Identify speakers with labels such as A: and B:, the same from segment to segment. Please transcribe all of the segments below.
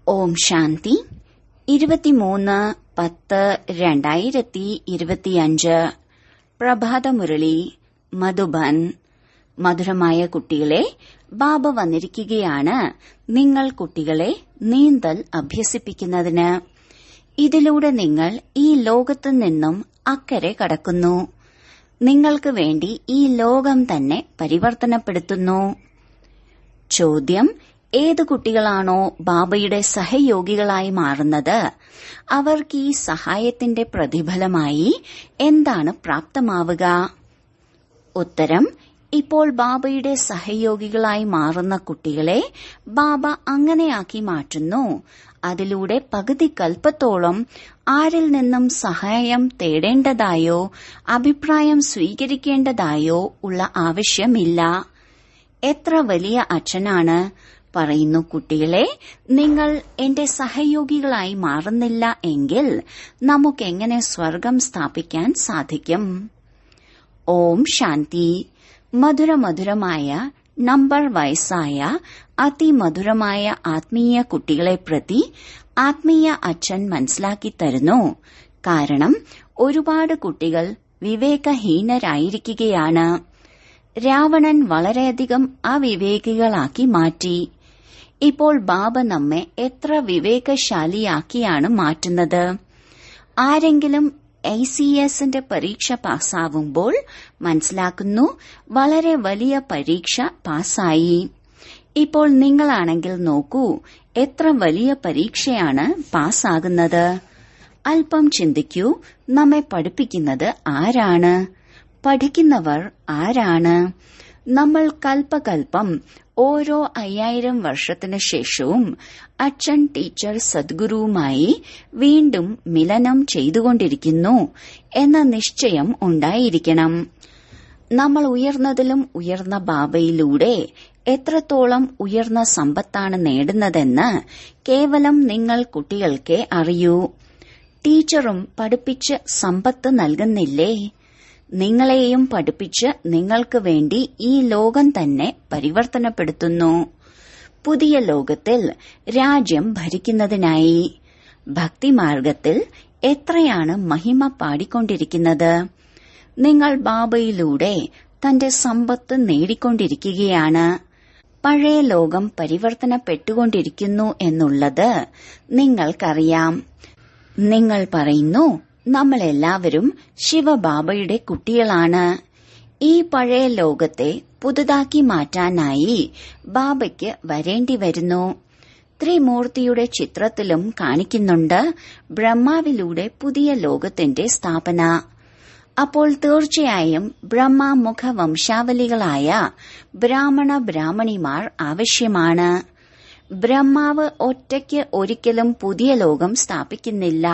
A: ഓം ശാന്തി ഇരുപത്തിമൂന്ന് പത്ത് രണ്ടായിരത്തി ഇരുപത്തിയഞ്ച് പ്രഭാതമുരളി മധുബൻ മധുരമായ കുട്ടികളെ ബാബ വന്നിരിക്കുകയാണ് നിങ്ങൾ കുട്ടികളെ നീന്തൽ അഭ്യസിപ്പിക്കുന്നതിന് ഇതിലൂടെ നിങ്ങൾ ഈ ലോകത്തു നിന്നും അക്കരെ കടക്കുന്നു നിങ്ങൾക്ക് വേണ്ടി ഈ ലോകം തന്നെ പരിവർത്തനപ്പെടുത്തുന്നു ചോദ്യം ഏത് കുട്ടികളാണോ ബാബയുടെ സഹയോഗികളായി മാറുന്നത് അവർക്ക് ഈ സഹായത്തിന്റെ പ്രതിഫലമായി എന്താണ് പ്രാപ്തമാവുക ഉത്തരം ഇപ്പോൾ ബാബയുടെ സഹയോഗികളായി മാറുന്ന കുട്ടികളെ ബാബ അങ്ങനെയാക്കി മാറ്റുന്നു അതിലൂടെ പകുതി കൽപ്പത്തോളം ആരിൽ നിന്നും സഹായം തേടേണ്ടതായോ അഭിപ്രായം സ്വീകരിക്കേണ്ടതായോ ഉള്ള ആവശ്യമില്ല എത്ര വലിയ അച്ഛനാണ് പറയുന്നു കുട്ടികളെ നിങ്ങൾ എന്റെ സഹയോഗികളായി മാറുന്നില്ല എങ്കിൽ നമുക്കെങ്ങനെ സ്വർഗം സ്ഥാപിക്കാൻ സാധിക്കും ഓം ശാന്തി മധുരമധുരമായ നമ്പർ വയസ്സായ അതിമധുരമായ ആത്മീയ കുട്ടികളെ പ്രതി ആത്മീയ അച്ഛൻ മനസ്സിലാക്കി തരുന്നു കാരണം ഒരുപാട് കുട്ടികൾ വിവേകഹീനരായിരിക്കുകയാണ് രാവണൻ വളരെയധികം അവിവേകികളാക്കി മാറ്റി ഇപ്പോൾ ബാബ നമ്മെ എത്ര വിവേകശാലിയാക്കിയാണ് മാറ്റുന്നത് ആരെങ്കിലും ഐ സി എസിന്റെ പരീക്ഷ പാസ്സാവുമ്പോൾ മനസ്സിലാക്കുന്നു വളരെ വലിയ പരീക്ഷ പാസ്സായി ഇപ്പോൾ നിങ്ങളാണെങ്കിൽ നോക്കൂ എത്ര വലിയ പരീക്ഷയാണ് പാസ്സാകുന്നത് അല്പം ചിന്തിക്കൂ നമ്മെ പഠിപ്പിക്കുന്നത് ആരാണ് പഠിക്കുന്നവർ ആരാണ് നമ്മൾ കൽപ്പകൽപ്പം ഓരോ അയ്യായിരം വർഷത്തിനു ശേഷവും അച്ഛൻ ടീച്ചർ സദ്ഗുരുവുമായി വീണ്ടും മിലനം ചെയ്തുകൊണ്ടിരിക്കുന്നു എന്ന നിശ്ചയം ഉണ്ടായിരിക്കണം നമ്മൾ ഉയർന്നതിലും ഉയർന്ന ബാബയിലൂടെ എത്രത്തോളം ഉയർന്ന സമ്പത്താണ് നേടുന്നതെന്ന് കേവലം നിങ്ങൾ കുട്ടികൾക്കേ അറിയൂ ടീച്ചറും പഠിപ്പിച്ച് സമ്പത്ത് നൽകുന്നില്ലേ നിങ്ങളെയും പഠിപ്പിച്ച് നിങ്ങൾക്ക് വേണ്ടി ഈ ലോകം തന്നെ പരിവർത്തനപ്പെടുത്തുന്നു പുതിയ ലോകത്തിൽ രാജ്യം ഭരിക്കുന്നതിനായി ഭക്തിമാർഗത്തിൽ എത്രയാണ് മഹിമ പാടിക്കൊണ്ടിരിക്കുന്നത് നിങ്ങൾ ബാബയിലൂടെ തന്റെ സമ്പത്ത് നേടിക്കൊണ്ടിരിക്കുകയാണ് പഴയ ലോകം പരിവർത്തനപ്പെട്ടുകൊണ്ടിരിക്കുന്നു എന്നുള്ളത് നിങ്ങൾക്കറിയാം നിങ്ങൾ പറയുന്നു നമ്മളെല്ലാവരും ശിവബാബയുടെ കുട്ടികളാണ് ഈ പഴയ ലോകത്തെ പുതുതാക്കി മാറ്റാനായി ബാബയ്ക്ക് വരേണ്ടി വരുന്നു ത്രിമൂർത്തിയുടെ ചിത്രത്തിലും കാണിക്കുന്നുണ്ട് ബ്രഹ്മാവിലൂടെ പുതിയ ലോകത്തിന്റെ സ്ഥാപന അപ്പോൾ തീർച്ചയായും ബ്രഹ്മമുഖ വംശാവലികളായ ബ്രാഹ്മണ ബ്രാഹ്മണിമാർ ആവശ്യമാണ് ബ്രഹ്മാവ് ഒറ്റയ്ക്ക് ഒരിക്കലും പുതിയ ലോകം സ്ഥാപിക്കുന്നില്ല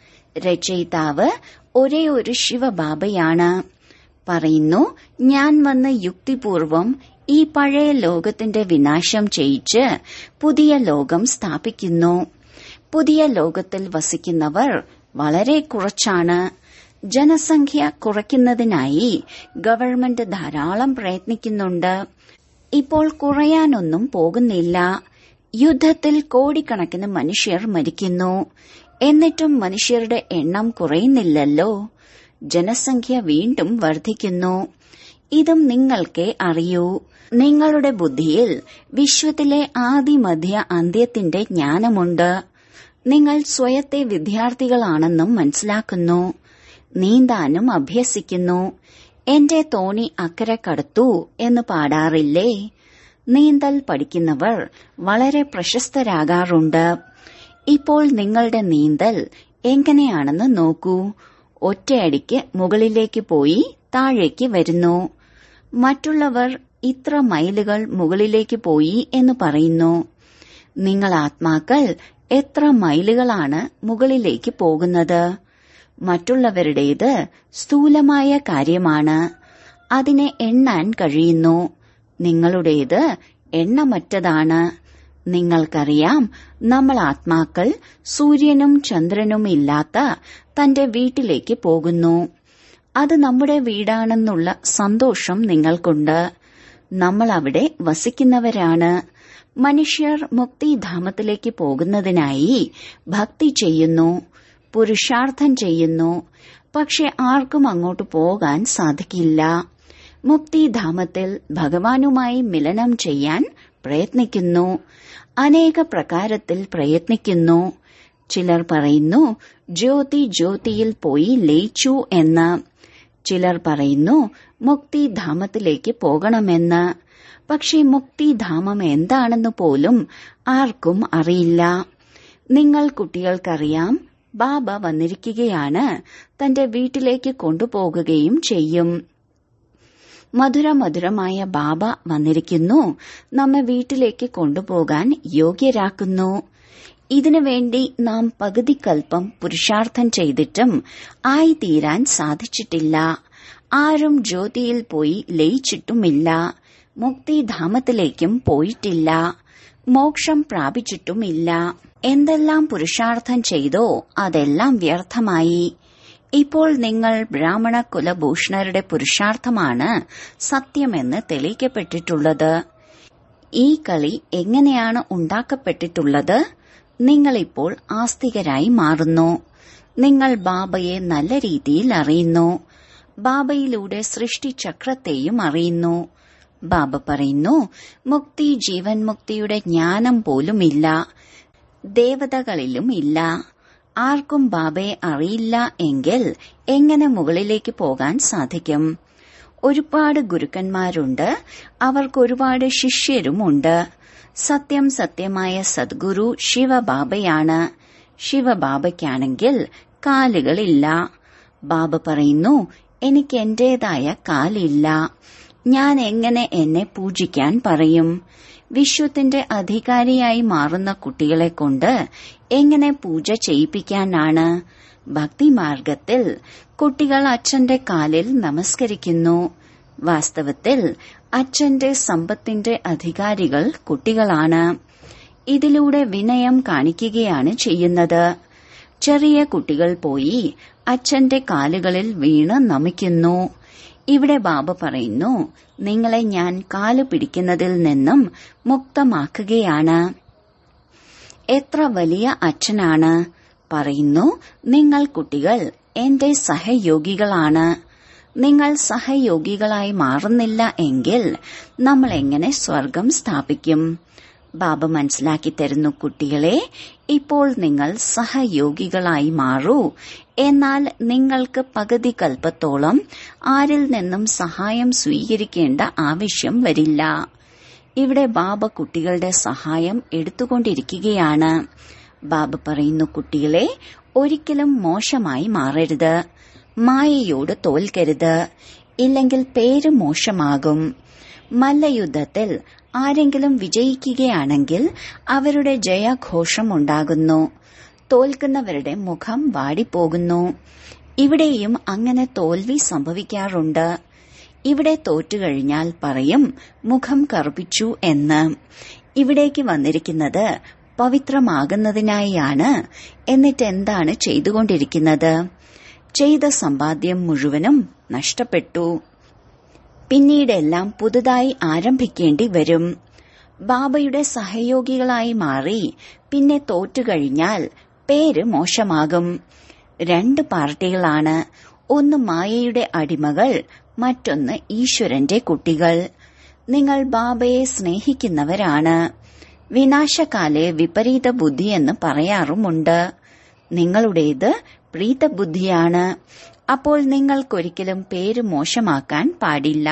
A: രചയിതാവ് ഒരേ ഒരു ശിവബാബയാണ് പറയുന്നു ഞാൻ വന്ന് യുക്തിപൂർവം ഈ പഴയ ലോകത്തിന്റെ വിനാശം ചെയ്യിച്ച് പുതിയ ലോകം സ്ഥാപിക്കുന്നു പുതിയ ലോകത്തിൽ വസിക്കുന്നവർ വളരെ കുറച്ചാണ് ജനസംഖ്യ കുറയ്ക്കുന്നതിനായി ഗവൺമെന്റ് ധാരാളം പ്രയത്നിക്കുന്നുണ്ട് ഇപ്പോൾ കുറയാനൊന്നും പോകുന്നില്ല യുദ്ധത്തിൽ കോടിക്കണക്കിന് മനുഷ്യർ മരിക്കുന്നു എന്നിട്ടും മനുഷ്യരുടെ എണ്ണം കുറയുന്നില്ലല്ലോ ജനസംഖ്യ വീണ്ടും വർദ്ധിക്കുന്നു ഇതും നിങ്ങൾക്കേ അറിയൂ നിങ്ങളുടെ ബുദ്ധിയിൽ വിശ്വത്തിലെ ആദിമധ്യ അന്ത്യത്തിന്റെ ജ്ഞാനമുണ്ട് നിങ്ങൾ സ്വയത്തെ വിദ്യാർത്ഥികളാണെന്നും മനസ്സിലാക്കുന്നു നീന്താനും അഭ്യസിക്കുന്നു എന്റെ തോണി അക്കരെ കടത്തു എന്ന് പാടാറില്ലേ നീന്തൽ പഠിക്കുന്നവർ വളരെ പ്രശസ്തരാകാറുണ്ട് ഇപ്പോൾ നിങ്ങളുടെ നീന്തൽ എങ്ങനെയാണെന്ന് നോക്കൂ ഒറ്റയടിക്ക് മുകളിലേക്ക് പോയി താഴേക്ക് വരുന്നു മറ്റുള്ളവർ ഇത്ര മൈലുകൾ മുകളിലേക്ക് പോയി എന്ന് പറയുന്നു നിങ്ങൾ ആത്മാക്കൾ എത്ര മൈലുകളാണ് മുകളിലേക്ക് പോകുന്നത് മറ്റുള്ളവരുടേത് സ്ഥൂലമായ കാര്യമാണ് അതിനെ എണ്ണാൻ കഴിയുന്നു നിങ്ങളുടേത് എണ്ണമറ്റതാണ് നിങ്ങൾക്കറിയാം നമ്മൾ ആത്മാക്കൾ സൂര്യനും ചന്ദ്രനും ഇല്ലാത്ത തന്റെ വീട്ടിലേക്ക് പോകുന്നു അത് നമ്മുടെ വീടാണെന്നുള്ള സന്തോഷം നിങ്ങൾക്കുണ്ട് നമ്മൾ അവിടെ വസിക്കുന്നവരാണ് മനുഷ്യർ മുക്തിധാമത്തിലേക്ക് പോകുന്നതിനായി ഭക്തി ചെയ്യുന്നു പുരുഷാർത്ഥം ചെയ്യുന്നു പക്ഷെ ആർക്കും അങ്ങോട്ട് പോകാൻ സാധിക്കില്ല മുക്തിധാമത്തിൽ ഭഗവാനുമായി മിലനം ചെയ്യാൻ പ്രയത്നിക്കുന്നു അനേക പ്രകാരത്തിൽ പ്രയത്നിക്കുന്നു ചിലർ പറയുന്നു ജ്യോതി ജ്യോതിയിൽ പോയി ലയിച്ചു എന്ന് ചിലർ പറയുന്നു മുക്തിധാമത്തിലേക്ക് പോകണമെന്ന് പക്ഷേ മുക്തിധാമം എന്താണെന്ന് പോലും ആർക്കും അറിയില്ല നിങ്ങൾ കുട്ടികൾക്കറിയാം ബാബ വന്നിരിക്കുകയാണ് തന്റെ വീട്ടിലേക്ക് കൊണ്ടുപോകുകയും ചെയ്യും മധുര മധുരമായ ബാബ വന്നിരിക്കുന്നു നമ്മെ വീട്ടിലേക്ക് കൊണ്ടുപോകാൻ യോഗ്യരാക്കുന്നു ഇതിനു വേണ്ടി നാം പകുതി കൽപ്പം പുരുഷാർത്ഥം ചെയ്തിട്ടും ആയിത്തീരാൻ സാധിച്ചിട്ടില്ല ആരും ജ്യോതിയിൽ പോയി ലയിച്ചിട്ടുമില്ല മുക്തിധാമത്തിലേക്കും പോയിട്ടില്ല മോക്ഷം പ്രാപിച്ചിട്ടുമില്ല എന്തെല്ലാം പുരുഷാർത്ഥം ചെയ്തോ അതെല്ലാം വ്യർത്ഥമായി ഇപ്പോൾ നിങ്ങൾ ബ്രാഹ്മണ കുലഭൂഷണരുടെ പുരുഷാർത്ഥമാണ് സത്യമെന്ന് തെളിയിക്കപ്പെട്ടിട്ടുള്ളത് ഈ കളി എങ്ങനെയാണ് ഉണ്ടാക്കപ്പെട്ടിട്ടുള്ളത് നിങ്ങളിപ്പോൾ ആസ്തികരായി മാറുന്നു നിങ്ങൾ ബാബയെ നല്ല രീതിയിൽ അറിയുന്നു ബാബയിലൂടെ സൃഷ്ടിചക്രത്തെയും അറിയുന്നു ബാബ പറയുന്നു മുക്തി ജീവൻ മുക്തിയുടെ ജ്ഞാനം പോലുമില്ല ദേവതകളിലും ഇല്ല ആർക്കും ബാബയെ അറിയില്ല എങ്കിൽ എങ്ങനെ മുകളിലേക്ക് പോകാൻ സാധിക്കും ഒരുപാട് ഗുരുക്കന്മാരുണ്ട് അവർക്ക് ഒരുപാട് ശിഷ്യരുമുണ്ട് സത്യം സത്യമായ സദ്ഗുരു ശിവബാബയാണ് ശിവബാബയ്ക്കാണെങ്കിൽ കാലുകളില്ല ബാബ പറയുന്നു എനിക്ക് എന്റേതായ കാലില്ല ഞാൻ എങ്ങനെ എന്നെ പൂജിക്കാൻ പറയും വിശ്വത്തിന്റെ അധികാരിയായി മാറുന്ന കുട്ടികളെ കൊണ്ട് എങ്ങനെ പൂജ ചെയ്യിപ്പിക്കാനാണ് ഭക്തിമാർഗത്തിൽ കുട്ടികൾ അച്ഛന്റെ കാലിൽ നമസ്കരിക്കുന്നു വാസ്തവത്തിൽ അച്ഛന്റെ സമ്പത്തിന്റെ അധികാരികൾ കുട്ടികളാണ് ഇതിലൂടെ വിനയം കാണിക്കുകയാണ് ചെയ്യുന്നത് ചെറിയ കുട്ടികൾ പോയി അച്ഛന്റെ കാലുകളിൽ വീണ് നമിക്കുന്നു ഇവിടെ ബാബ പറയുന്നു നിങ്ങളെ ഞാൻ കാല് പിടിക്കുന്നതിൽ നിന്നും മുക്തമാക്കുകയാണ് എത്ര വലിയ അച്ഛനാണ് പറയുന്നു നിങ്ങൾ കുട്ടികൾ എന്റെ സഹയോഗികളാണ് നിങ്ങൾ സഹയോഗികളായി മാറുന്നില്ല എങ്കിൽ നമ്മൾ എങ്ങനെ സ്വർഗം സ്ഥാപിക്കും ബാബ മനസ്സിലാക്കി തരുന്നു കുട്ടികളെ ഇപ്പോൾ നിങ്ങൾ സഹയോഗികളായി മാറൂ എന്നാൽ നിങ്ങൾക്ക് പകുതി കൽപ്പത്തോളം ആരിൽ നിന്നും സഹായം സ്വീകരിക്കേണ്ട ആവശ്യം വരില്ല ഇവിടെ ബാബ കുട്ടികളുടെ സഹായം എടുത്തുകൊണ്ടിരിക്കുകയാണ് ബാബ പറയുന്നു കുട്ടികളെ ഒരിക്കലും മോശമായി മാറരുത് മായയോട് തോൽക്കരുത് ഇല്ലെങ്കിൽ പേര് മോശമാകും മല്ലയുദ്ധത്തിൽ ആരെങ്കിലും വിജയിക്കുകയാണെങ്കിൽ അവരുടെ ജയഘോഷം ഉണ്ടാകുന്നു തോൽക്കുന്നവരുടെ മുഖം വാടിപ്പോകുന്നു ഇവിടെയും അങ്ങനെ തോൽവി സംഭവിക്കാറുണ്ട് ഇവിടെ തോറ്റുകഴിഞ്ഞാൽ പറയും മുഖം കറുപ്പിച്ചു എന്ന് ഇവിടേക്ക് വന്നിരിക്കുന്നത് പവിത്രമാകുന്നതിനായാണ് എന്നിട്ട് എന്താണ് ചെയ്തുകൊണ്ടിരിക്കുന്നത് ചെയ്ത സമ്പാദ്യം മുഴുവനും നഷ്ടപ്പെട്ടു പിന്നീടെല്ലാം പുതുതായി ആരംഭിക്കേണ്ടി വരും ബാബയുടെ സഹയോഗികളായി മാറി പിന്നെ തോറ്റുകഴിഞ്ഞാൽ പേര് മോശമാകും രണ്ട് പാർട്ടികളാണ് ഒന്ന് മായയുടെ അടിമകൾ മറ്റൊന്ന് ഈശ്വരന്റെ കുട്ടികൾ നിങ്ങൾ ബാബയെ സ്നേഹിക്കുന്നവരാണ് വിനാശകാലെ വിപരീത ബുദ്ധി എന്ന് പറയാറുമുണ്ട് നിങ്ങളുടേത് പ്രീതബുദ്ധിയാണ് അപ്പോൾ നിങ്ങൾക്കൊരിക്കലും പേര് മോശമാക്കാൻ പാടില്ല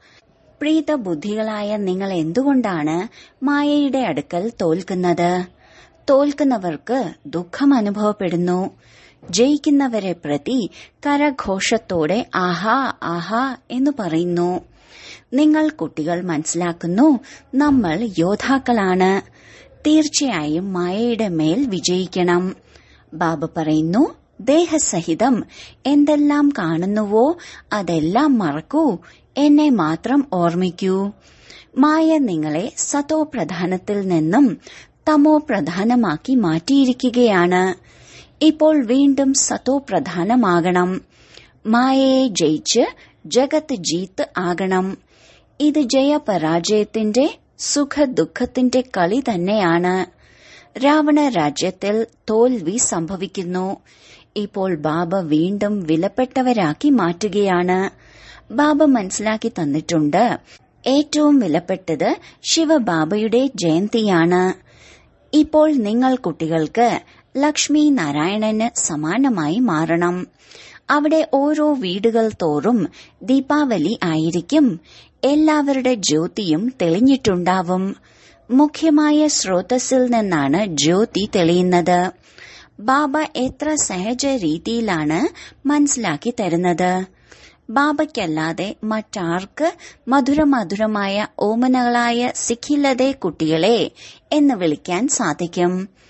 A: പ്രീതബുദ്ധികളായ നിങ്ങൾ എന്തുകൊണ്ടാണ് മായയുടെ അടുക്കൽ തോൽക്കുന്നത് തോൽക്കുന്നവർക്ക് ദുഃഖം അനുഭവപ്പെടുന്നു ജയിക്കുന്നവരെ പ്രതി കരഘോഷത്തോടെ ആഹാ ആഹാ എന്ന് പറയുന്നു നിങ്ങൾ കുട്ടികൾ മനസ്സിലാക്കുന്നു നമ്മൾ യോദ്ധാക്കളാണ് തീർച്ചയായും മായയുടെ മേൽ വിജയിക്കണം ബാബ പറയുന്നു ദേഹസഹിതം എന്തെല്ലാം കാണുന്നുവോ അതെല്ലാം മറക്കൂ എന്നെ മാത്രം ഓർമ്മിക്കൂ മായ നിങ്ങളെ സതോ പ്രധാനത്തിൽ നിന്നും തമോ പ്രധാനമാക്കി മാറ്റിയിരിക്കുകയാണ് ഇപ്പോൾ വീണ്ടും സതോ പ്രധാനമാകണം മായയെ ജയിച്ച് ജഗത്ത് ജീത്ത് ആകണം ഇത് ജയപരാജയത്തിന്റെ സുഖദുഃഖത്തിന്റെ കളി തന്നെയാണ് രാവണ രാജ്യത്തിൽ തോൽവി സംഭവിക്കുന്നു ഇപ്പോൾ ബാബ വീണ്ടും വിലപ്പെട്ടവരാക്കി മാറ്റുകയാണ് ബാബ മനസ്സിലാക്കി തന്നിട്ടുണ്ട് ഏറ്റവും വിലപ്പെട്ടത് ശിവബാബയുടെ ജയന്തിയാണ് ഇപ്പോൾ നിങ്ങൾ കുട്ടികൾക്ക് ലക്ഷ്മി നാരായണന് സമാനമായി മാറണം അവിടെ ഓരോ വീടുകൾ തോറും ദീപാവലി ആയിരിക്കും എല്ലാവരുടെ ജ്യോതിയും തെളിഞ്ഞിട്ടുണ്ടാവും മുഖ്യമായ സ്രോതസ്സിൽ നിന്നാണ് ജ്യോതി തെളിയുന്നത് ബാബ എത്ര സഹജ രീതിയിലാണ് മനസ്സിലാക്കി തരുന്നത് ബാബയ്ക്കല്ലാതെ മറ്റാർക്ക് മധുരമധുരമായ ഓമനകളായ സിഖിലതെ കുട്ടികളെ എന്ന് വിളിക്കാൻ സാധിക്കും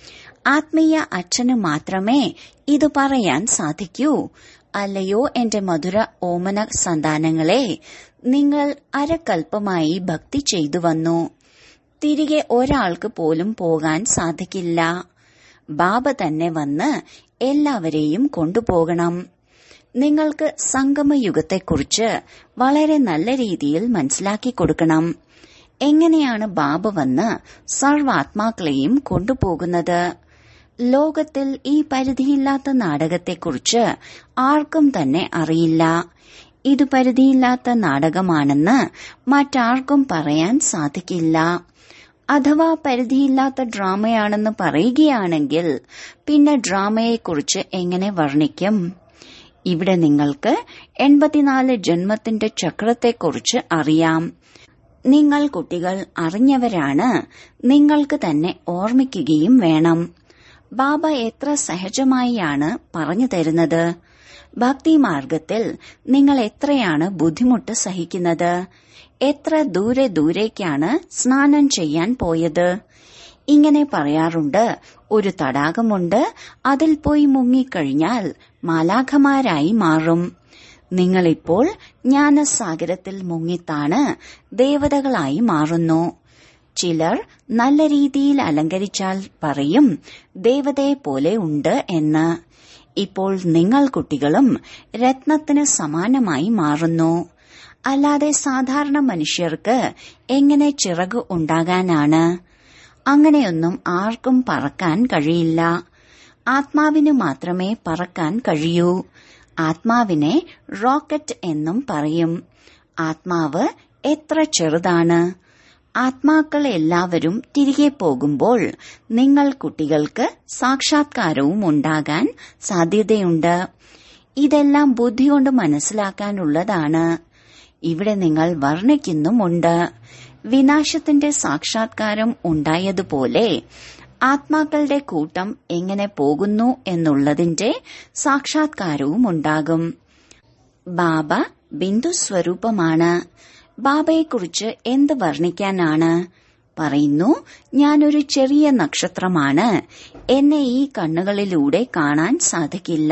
A: ആത്മീയ അച്ഛന് മാത്രമേ ഇത് പറയാൻ സാധിക്കൂ അല്ലയോ എന്റെ മധുര ഓമന സന്താനങ്ങളെ നിങ്ങൾ അരക്കൽപ്പമായി ഭക്തി ചെയ്തു വന്നു തിരികെ ഒരാൾക്ക് പോലും പോകാൻ സാധിക്കില്ല ബാബ തന്നെ വന്ന് എല്ലാവരെയും കൊണ്ടുപോകണം നിങ്ങൾക്ക് സംഗമയുഗത്തെക്കുറിച്ച് വളരെ നല്ല രീതിയിൽ മനസ്സിലാക്കി കൊടുക്കണം എങ്ങനെയാണ് ബാബ വന്ന് സർവാത്മാക്കളെയും കൊണ്ടുപോകുന്നത് ലോകത്തിൽ ഈ പരിധിയില്ലാത്ത നാടകത്തെക്കുറിച്ച് ആർക്കും തന്നെ അറിയില്ല ഇത് പരിധിയില്ലാത്ത നാടകമാണെന്ന് മറ്റാർക്കും പറയാൻ സാധിക്കില്ല അഥവാ പരിധിയില്ലാത്ത ഡ്രാമയാണെന്ന് പറയുകയാണെങ്കിൽ പിന്നെ ഡ്രാമയെക്കുറിച്ച് എങ്ങനെ വർണ്ണിക്കും ഇവിടെ നിങ്ങൾക്ക് എൺപത്തിനാല് ജന്മത്തിന്റെ ചക്രത്തെക്കുറിച്ച് അറിയാം നിങ്ങൾ കുട്ടികൾ അറിഞ്ഞവരാണ് നിങ്ങൾക്ക് തന്നെ ഓർമ്മിക്കുകയും വേണം ബാബ എത്ര സഹജമായാണ് പറഞ്ഞു തരുന്നത് ഭക്തിമാർഗത്തിൽ നിങ്ങൾ എത്രയാണ് ബുദ്ധിമുട്ട് സഹിക്കുന്നത് എത്ര ദൂരെ ദൂരേക്കാണ് സ്നാനം ചെയ്യാൻ പോയത് ഇങ്ങനെ പറയാറുണ്ട് ഒരു തടാകമുണ്ട് അതിൽ പോയി മുങ്ങിക്കഴിഞ്ഞാൽ മാലാഖമാരായി മാറും നിങ്ങളിപ്പോൾ ജ്ഞാനസാഗരത്തിൽ മുങ്ങിത്താണ് ദേവതകളായി മാറുന്നു ചിലർ നല്ല രീതിയിൽ അലങ്കരിച്ചാൽ പറയും ദേവതയെ പോലെ ഉണ്ട് എന്ന് ഇപ്പോൾ നിങ്ങൾ കുട്ടികളും രത്നത്തിന് സമാനമായി മാറുന്നു അല്ലാതെ സാധാരണ മനുഷ്യർക്ക് എങ്ങനെ ചിറക് ഉണ്ടാകാനാണ് അങ്ങനെയൊന്നും ആർക്കും പറക്കാൻ കഴിയില്ല ആത്മാവിന് മാത്രമേ പറക്കാൻ കഴിയൂ ആത്മാവിനെ റോക്കറ്റ് എന്നും പറയും ആത്മാവ് എത്ര ചെറുതാണ് ആത്മാക്കൾ എല്ലാവരും തിരികെ പോകുമ്പോൾ നിങ്ങൾ കുട്ടികൾക്ക് സാക്ഷാത്കാരവും ഉണ്ടാകാൻ സാധ്യതയുണ്ട് ഇതെല്ലാം ബുദ്ധി കൊണ്ട് മനസ്സിലാക്കാനുള്ളതാണ് ഇവിടെ നിങ്ങൾ വർണ്ണിക്കുന്നുമുണ്ട് വിനാശത്തിന്റെ സാക്ഷാത്കാരം ഉണ്ടായതുപോലെ ആത്മാക്കളുടെ കൂട്ടം എങ്ങനെ പോകുന്നു എന്നുള്ളതിന്റെ സാക്ഷാത്കാരവും ഉണ്ടാകും ബാബ ബിന്ദു സ്വരൂപമാണ് ബാബയെക്കുറിച്ച് എന്ത് വർണ്ണിക്കാനാണ് പറയുന്നു ഞാനൊരു ചെറിയ നക്ഷത്രമാണ് എന്നെ ഈ കണ്ണുകളിലൂടെ കാണാൻ സാധിക്കില്ല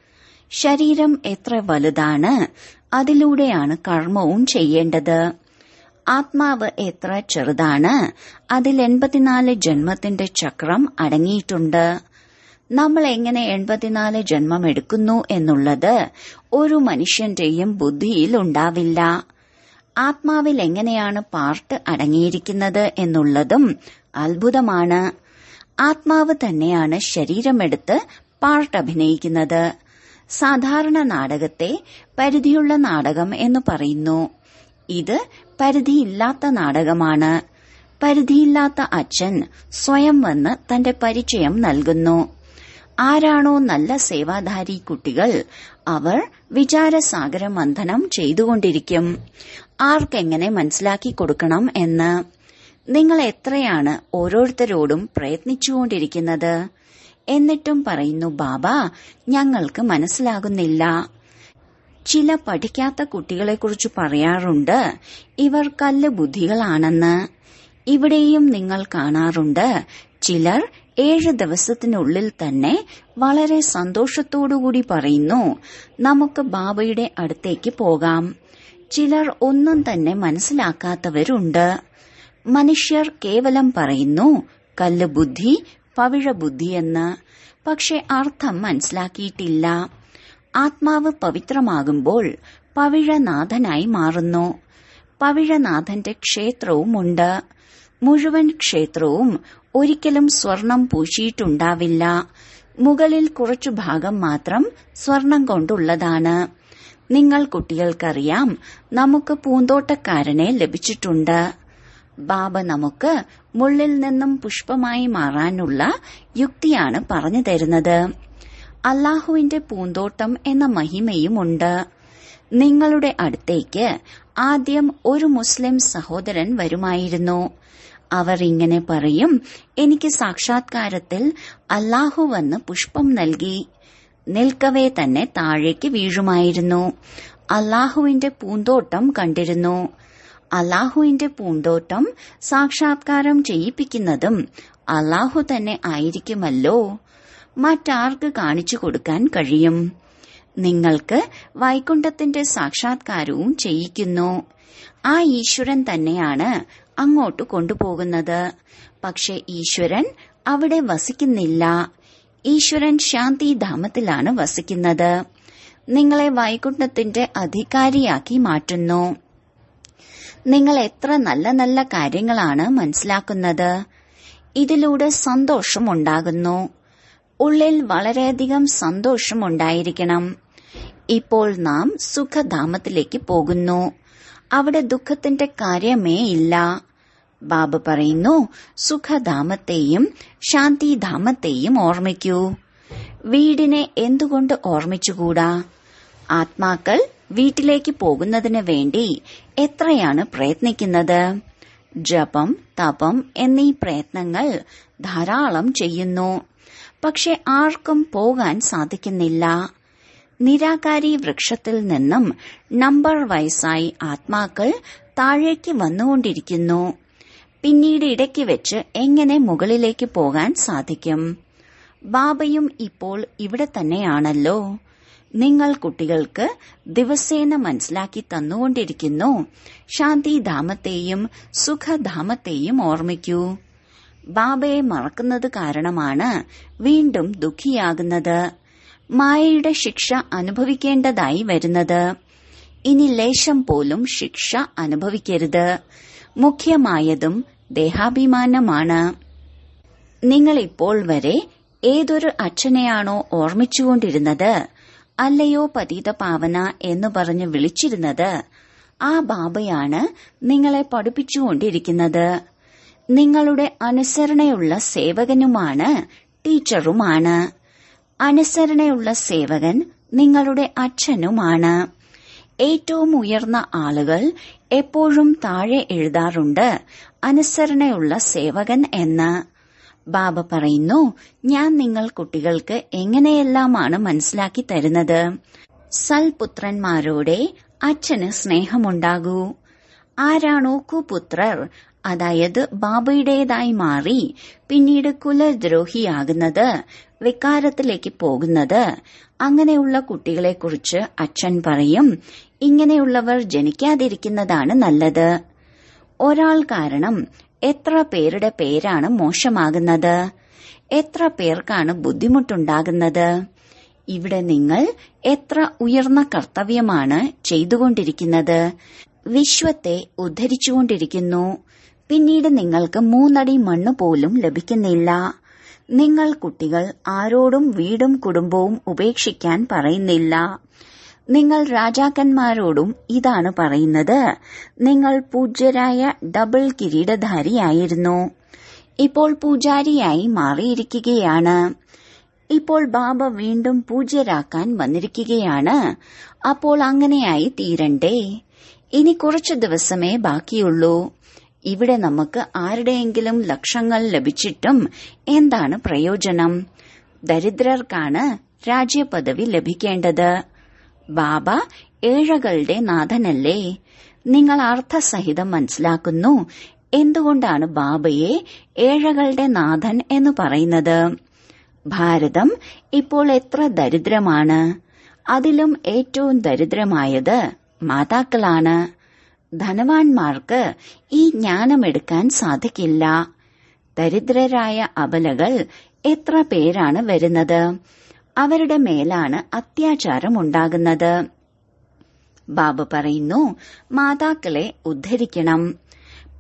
A: ശരീരം എത്ര വലുതാണ് അതിലൂടെയാണ് കർമ്മവും ചെയ്യേണ്ടത് ആത്മാവ് എത്ര ചെറുതാണ് അതിൽ എൺപത്തിനാല് ജന്മത്തിന്റെ ചക്രം അടങ്ങിയിട്ടുണ്ട് നമ്മൾ എങ്ങനെ എൺപത്തിനാല് ജന്മം എടുക്കുന്നു എന്നുള്ളത് ഒരു മനുഷ്യന്റെയും ബുദ്ധിയിൽ ഉണ്ടാവില്ല ആത്മാവിൽ എങ്ങനെയാണ് പാർട്ട് അടങ്ങിയിരിക്കുന്നത് എന്നുള്ളതും അത്ഭുതമാണ് ആത്മാവ് തന്നെയാണ് ശരീരമെടുത്ത് പാർട്ട് അഭിനയിക്കുന്നത് സാധാരണ നാടകത്തെ പരിധിയുള്ള നാടകം എന്ന് പറയുന്നു ഇത് പരിധിയില്ലാത്ത നാടകമാണ് പരിധിയില്ലാത്ത അച്ഛൻ സ്വയം വന്ന് തന്റെ പരിചയം നൽകുന്നു ആരാണോ നല്ല സേവാധാരി കുട്ടികൾ അവർ വിചാരസാഗര മന്ഥനം ചെയ്തുകൊണ്ടിരിക്കും ആർക്കെങ്ങനെ മനസ്സിലാക്കി കൊടുക്കണം എന്ന് നിങ്ങൾ എത്രയാണ് ഓരോരുത്തരോടും പ്രയത്നിച്ചുകൊണ്ടിരിക്കുന്നത് എന്നിട്ടും പറയുന്നു ബാബ ഞങ്ങൾക്ക് മനസ്സിലാകുന്നില്ല ചില പഠിക്കാത്ത കുട്ടികളെക്കുറിച്ച് പറയാറുണ്ട് ഇവർ കല്ല് ബുദ്ധികളാണെന്ന് ഇവിടെയും നിങ്ങൾ കാണാറുണ്ട് ചിലർ ഏഴ് ദിവസത്തിനുള്ളിൽ തന്നെ വളരെ സന്തോഷത്തോടുകൂടി പറയുന്നു നമുക്ക് ബാബയുടെ അടുത്തേക്ക് പോകാം ചിലർ ഒന്നും തന്നെ മനസ്സിലാക്കാത്തവരുണ്ട് മനുഷ്യർ കേവലം പറയുന്നു കല്ല് ബുദ്ധി പവിഴ ബുദ്ധിയെന്ന് പക്ഷെ അർത്ഥം മനസ്സിലാക്കിയിട്ടില്ല ആത്മാവ് പവിത്രമാകുമ്പോൾ പവിഴനാഥനായി മാറുന്നു പവിഴനാഥന്റെ ക്ഷേത്രവുമുണ്ട് മുഴുവൻ ക്ഷേത്രവും ഒരിക്കലും സ്വർണം പൂശിയിട്ടുണ്ടാവില്ല മുകളിൽ കുറച്ചു ഭാഗം മാത്രം സ്വർണം കൊണ്ടുള്ളതാണ് നിങ്ങൾ കുട്ടികൾക്കറിയാം നമുക്ക് പൂന്തോട്ടക്കാരനെ ലഭിച്ചിട്ടുണ്ട് ബാബ നമുക്ക് മുള്ളിൽ നിന്നും പുഷ്പമായി മാറാനുള്ള യുക്തിയാണ് പറഞ്ഞു തരുന്നത് അള്ളാഹുവിന്റെ പൂന്തോട്ടം എന്ന മഹിമയുമുണ്ട് നിങ്ങളുടെ അടുത്തേക്ക് ആദ്യം ഒരു മുസ്ലിം സഹോദരൻ വരുമായിരുന്നു അവർ ഇങ്ങനെ പറയും എനിക്ക് സാക്ഷാത്കാരത്തിൽ അല്ലാഹു വന്ന് പുഷ്പം നൽകി നിൽക്കവേ തന്നെ താഴേക്ക് വീഴുമായിരുന്നു അല്ലാഹുവിന്റെ പൂന്തോട്ടം കണ്ടിരുന്നു അല്ലാഹുവിന്റെ പൂന്തോട്ടം സാക്ഷാത്കാരം ചെയ്യിപ്പിക്കുന്നതും അല്ലാഹു തന്നെ ആയിരിക്കുമല്ലോ മറ്റാർക്ക് കാണിച്ചു കൊടുക്കാൻ കഴിയും നിങ്ങൾക്ക് വൈകുണ്ഠത്തിന്റെ സാക്ഷാത്കാരവും ചെയ്യിക്കുന്നു ആ ഈശ്വരൻ തന്നെയാണ് അങ്ങോട്ട് കൊണ്ടുപോകുന്നത് പക്ഷെ ഈശ്വരൻ അവിടെ വസിക്കുന്നില്ല ഈശ്വരൻ ശാന്തിധാമത്തിലാണ് വസിക്കുന്നത് നിങ്ങളെ വൈകുണ്ഠത്തിന്റെ അധികാരിയാക്കി മാറ്റുന്നു നിങ്ങൾ എത്ര നല്ല നല്ല കാര്യങ്ങളാണ് മനസ്സിലാക്കുന്നത് ഇതിലൂടെ സന്തോഷമുണ്ടാകുന്നു ഉള്ളിൽ വളരെയധികം സന്തോഷമുണ്ടായിരിക്കണം ഇപ്പോൾ നാം സുഖധാമത്തിലേക്ക് പോകുന്നു അവിടെ ദുഃഖത്തിന്റെ കാര്യമേ ഇല്ല ബാബ പറയുന്നു സുഖധാമത്തെയും ശാന്തിധാമത്തെയും ഓർമ്മിക്കൂ വീടിനെ എന്തുകൊണ്ട് ഓർമ്മിച്ചുകൂടാ ആത്മാക്കൾ വീട്ടിലേക്ക് പോകുന്നതിന് വേണ്ടി എത്രയാണ് പ്രയത്നിക്കുന്നത് ജപം തപം എന്നീ പ്രയത്നങ്ങൾ ധാരാളം ചെയ്യുന്നു പക്ഷെ ആർക്കും പോകാൻ സാധിക്കുന്നില്ല നിരാകാരി വൃക്ഷത്തിൽ നിന്നും നമ്പർ വയസ്സായി ആത്മാക്കൾ താഴേക്ക് വന്നുകൊണ്ടിരിക്കുന്നു പിന്നീട് ഇടയ്ക്ക് വെച്ച് എങ്ങനെ മുകളിലേക്ക് പോകാൻ സാധിക്കും ബാബയും ഇപ്പോൾ ഇവിടെ തന്നെയാണല്ലോ നിങ്ങൾ കുട്ടികൾക്ക് ദിവസേന മനസ്സിലാക്കി തന്നുകൊണ്ടിരിക്കുന്നു ശാന്തിധാമത്തെയും സുഖധാമത്തെയും ഓർമ്മിക്കൂ ബാബയെ മറക്കുന്നത് കാരണമാണ് വീണ്ടും ദുഃഖിയാകുന്നത് മായയുടെ ശിക്ഷ അനുഭവിക്കേണ്ടതായി വരുന്നത് ഇനി ലേശം പോലും ശിക്ഷ അനുഭവിക്കരുത് മുഖ്യമായതും ദേഹാഭിമാനമാണ് നിങ്ങൾ ഇപ്പോൾ വരെ ഏതൊരു അച്ഛനെയാണോ ഓർമ്മിച്ചുകൊണ്ടിരുന്നത് അല്ലയോ പതീത പാവന എന്ന് പറഞ്ഞ് വിളിച്ചിരുന്നത് ആ ബാബയാണ് നിങ്ങളെ പഠിപ്പിച്ചുകൊണ്ടിരിക്കുന്നത് നിങ്ങളുടെ അനുസരണയുള്ള സേവകനുമാണ് ടീച്ചറുമാണ് അനുസരണയുള്ള സേവകൻ നിങ്ങളുടെ അച്ഛനുമാണ് ഏറ്റവും ഉയർന്ന ആളുകൾ എപ്പോഴും താഴെ എഴുതാറുണ്ട് അനുസരണയുള്ള സേവകൻ എന്ന് ബാബ പറയുന്നു ഞാൻ നിങ്ങൾ കുട്ടികൾക്ക് എങ്ങനെയെല്ലാമാണ് മനസ്സിലാക്കി തരുന്നത് സൽപുത്രന്മാരോടെ അച്ഛന് സ്നേഹമുണ്ടാകൂ ആരാണോ കുപുത്രർ അതായത് ബാബയുടേതായി മാറി പിന്നീട് കുലദ്രോഹിയാകുന്നത് വികാരത്തിലേക്ക് പോകുന്നത് അങ്ങനെയുള്ള കുട്ടികളെക്കുറിച്ച് അച്ഛൻ പറയും ഇങ്ങനെയുള്ളവർ ജനിക്കാതിരിക്കുന്നതാണ് നല്ലത് ഒരാൾ കാരണം എത്ര പേരുടെ പേരാണ് മോശമാകുന്നത് എത്ര പേർക്കാണ് ബുദ്ധിമുട്ടുണ്ടാകുന്നത് ഇവിടെ നിങ്ങൾ എത്ര ഉയർന്ന കർത്തവ്യമാണ് ചെയ്തുകൊണ്ടിരിക്കുന്നത് വിശ്വത്തെ ഉദ്ധരിച്ചുകൊണ്ടിരിക്കുന്നു പിന്നീട് നിങ്ങൾക്ക് മൂന്നടി മണ്ണ് പോലും ലഭിക്കുന്നില്ല നിങ്ങൾ കുട്ടികൾ ആരോടും വീടും കുടുംബവും ഉപേക്ഷിക്കാൻ പറയുന്നില്ല നിങ്ങൾ രാജാക്കന്മാരോടും ഇതാണ് പറയുന്നത് നിങ്ങൾ പൂജ്യരായ ഡബിൾ കിരീടധാരിയായിരുന്നു ഇപ്പോൾ പൂജാരിയായി മാറിയിരിക്കുകയാണ് ഇപ്പോൾ ബാബ വീണ്ടും പൂജ്യരാക്കാൻ വന്നിരിക്കുകയാണ് അപ്പോൾ അങ്ങനെയായി തീരണ്ടേ ഇനി കുറച്ചു ദിവസമേ ബാക്കിയുള്ളൂ ഇവിടെ നമുക്ക് ആരുടെയെങ്കിലും ലക്ഷങ്ങൾ ലഭിച്ചിട്ടും എന്താണ് പ്രയോജനം ദരിദ്രർക്കാണ് രാജ്യപദവി ലഭിക്കേണ്ടത് ബാബ ഏഴകളുടെ നാഥനല്ലേ നിങ്ങൾ അർത്ഥസഹിതം മനസ്സിലാക്കുന്നു എന്തുകൊണ്ടാണ് ബാബയെ ഏഴകളുടെ നാഥൻ എന്ന് പറയുന്നത് ഭാരതം ഇപ്പോൾ എത്ര ദരിദ്രമാണ് അതിലും ഏറ്റവും ദരിദ്രമായത് മാതാക്കളാണ് ധനവാന്മാർക്ക് ഈ ജ്ഞാനമെടുക്കാൻ സാധിക്കില്ല ദരിദ്രരായ അബലകൾ എത്ര പേരാണ് വരുന്നത് അവരുടെ മേലാണ് അത്യാചാരം ഉണ്ടാകുന്നത് ബാബ പറയുന്നു മാതാക്കളെ ഉദ്ധരിക്കണം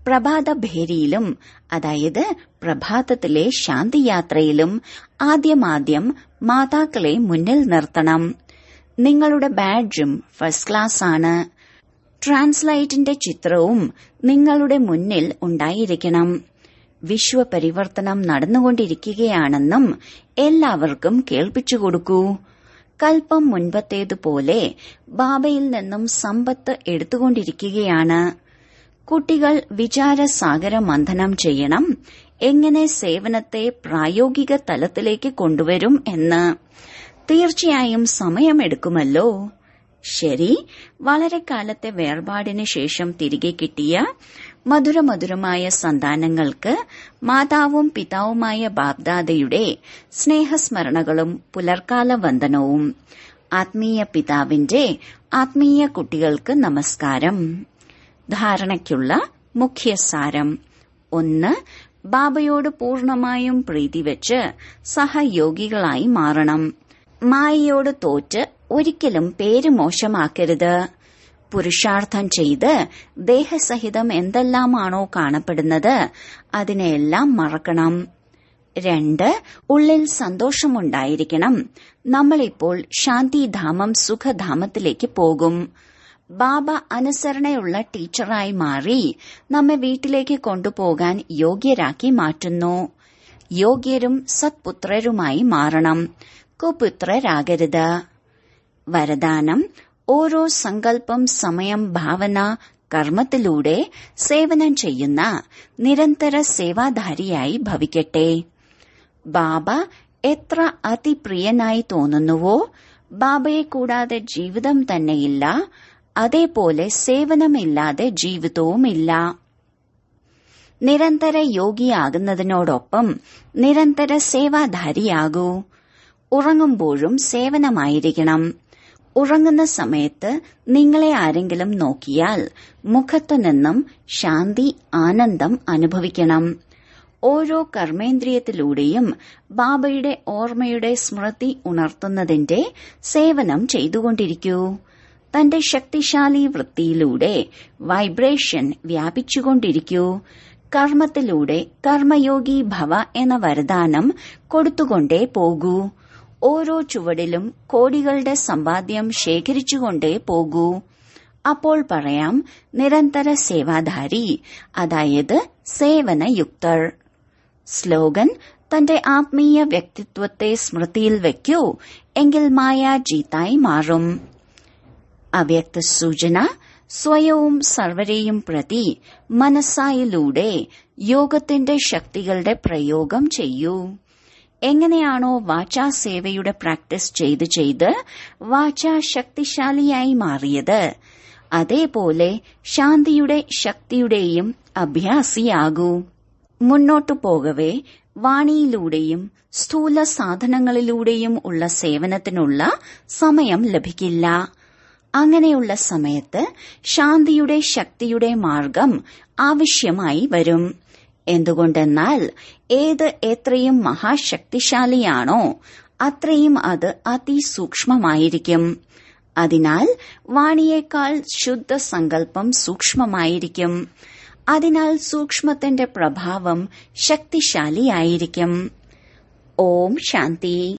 A: പ്രഭാതഭേരിയിലും അതായത് പ്രഭാതത്തിലെ ശാന്തിയാത്രയിലും ആദ്യമാദ്യം മാതാക്കളെ മുന്നിൽ നിർത്തണം നിങ്ങളുടെ ബാഡ്ജും ഫസ്റ്റ് ക്ലാസ് ആണ് ട്രാൻസ്ലൈറ്റിന്റെ ചിത്രവും നിങ്ങളുടെ മുന്നിൽ ഉണ്ടായിരിക്കണം വിശ്വപരിവർത്തനം നടന്നുകൊണ്ടിരിക്കുകയാണെന്നും എല്ലാവർക്കും കേൾപ്പിച്ചു കൊടുക്കൂ കൽപ്പം മുൻപത്തേതുപോലെ ബാബയിൽ നിന്നും സമ്പത്ത് എടുത്തുകൊണ്ടിരിക്കുകയാണ് കുട്ടികൾ വിചാരസാഗര മന്ഥനം ചെയ്യണം എങ്ങനെ സേവനത്തെ പ്രായോഗിക തലത്തിലേക്ക് കൊണ്ടുവരും എന്ന് തീർച്ചയായും സമയമെടുക്കുമല്ലോ ശരി വളരെ കാലത്തെ വേർപാടിന് ശേഷം തിരികെ കിട്ടിയ മധുരമധുരമായ സന്താനങ്ങൾക്ക് മാതാവും പിതാവുമായ ബാബ്ദാദയുടെ സ്നേഹസ്മരണകളും പുലർക്കാല വന്ദനവും ആത്മീയ പിതാവിന്റെ ആത്മീയ കുട്ടികൾക്ക് നമസ്കാരം ധാരണയ്ക്കുള്ള മുഖ്യസാരം ഒന്ന് ബാബയോട് പൂർണമായും പ്രീതി വെച്ച് സഹയോഗികളായി മാറണം മായയോട് തോറ്റ് ഒരിക്കലും പേര് മോശമാക്കരുത് പുരുഷാർത്ഥം ചെയ്ത് ദേഹസഹിതം എന്തെല്ലാമാണോ കാണപ്പെടുന്നത് അതിനെല്ലാം മറക്കണം രണ്ട് ഉള്ളിൽ സന്തോഷമുണ്ടായിരിക്കണം നമ്മളിപ്പോൾ ശാന്തിധാമം സുഖധാമത്തിലേക്ക് പോകും ബാബ അനുസരണയുള്ള ടീച്ചറായി മാറി നമ്മെ വീട്ടിലേക്ക് കൊണ്ടുപോകാൻ യോഗ്യരാക്കി മാറ്റുന്നു യോഗ്യരും സത്പുത്രരുമായി മാറണം കുപുത്രരാകരുത് വരദാനം ഓരോ സങ്കല്പം സമയം ഭാവന കർമ്മത്തിലൂടെ സേവനം ചെയ്യുന്ന നിരന്തര സേവാധാരിയായി ഭവിക്കട്ടെ ബാബ എത്ര അതിപ്രിയനായി തോന്നുന്നുവോ ബാബയെ കൂടാതെ ജീവിതം തന്നെയില്ല അതേപോലെ സേവനമില്ലാതെ ജീവിതവുമില്ല നിരന്തര യോഗിയാകുന്നതിനോടൊപ്പം നിരന്തര സേവാധാരിയാകൂ ഉറങ്ങുമ്പോഴും സേവനമായിരിക്കണം ഉറങ്ങുന്ന സമയത്ത് നിങ്ങളെ ആരെങ്കിലും നോക്കിയാൽ മുഖത്തു നിന്നും ശാന്തി ആനന്ദം അനുഭവിക്കണം ഓരോ കർമ്മേന്ദ്രിയത്തിലൂടെയും ബാബയുടെ ഓർമ്മയുടെ സ്മൃതി ഉണർത്തുന്നതിന്റെ സേവനം ചെയ്തുകൊണ്ടിരിക്കൂ തന്റെ ശക്തിശാലി വൃത്തിയിലൂടെ വൈബ്രേഷൻ വ്യാപിച്ചുകൊണ്ടിരിക്കൂ കർമ്മത്തിലൂടെ കർമ്മയോഗി ഭവ എന്ന വരദാനം കൊടുത്തുകൊണ്ടേ പോകൂ ഓരോ ചുവടിലും കോടികളുടെ സമ്പാദ്യം ശേഖരിച്ചുകൊണ്ടേ പോകൂ അപ്പോൾ പറയാം നിരന്തര സേവാധാരി അതായത് സേവനയുക്തർ സ്ലോഗൻ തന്റെ ആത്മീയ വ്യക്തിത്വത്തെ സ്മൃതിയിൽ വയ്ക്കൂ എങ്കിൽ മായ ജീത്തായി മാറും അവ്യക്ത സൂചന സ്വയവും സർവരെയും പ്രതി മനസ്സായിലൂടെ യോഗത്തിന്റെ ശക്തികളുടെ പ്രയോഗം ചെയ്യൂ എങ്ങനെയാണോ വാചാ സേവയുടെ പ്രാക്ടീസ് ചെയ്ത് ചെയ്ത് വാച ശക്തിശാലിയായി മാറിയത് അതേപോലെ ശാന്തിയുടെ ശക്തിയുടെയും അഭ്യാസിയാകൂ മുന്നോട്ടു പോകവേ വാണിയിലൂടെയും സ്ഥൂല സാധനങ്ങളിലൂടെയും ഉള്ള സേവനത്തിനുള്ള സമയം ലഭിക്കില്ല അങ്ങനെയുള്ള സമയത്ത് ശാന്തിയുടെ ശക്തിയുടെ മാർഗം ആവശ്യമായി വരും എന്തുകൊണ്ടെന്നാൽ ഏത് എത്രയും മഹാശക്തിശാലിയാണോ അത്രയും അത് അതിസൂക്ഷ്മമായിരിക്കും അതിനാൽ വാണിയേക്കാൾ ശുദ്ധ സങ്കല്പം സൂക്ഷ്മമായിരിക്കും അതിനാൽ സൂക്ഷ്മത്തിന്റെ പ്രഭാവം ശക്തിശാലിയായിരിക്കും ഓം ശാന്തി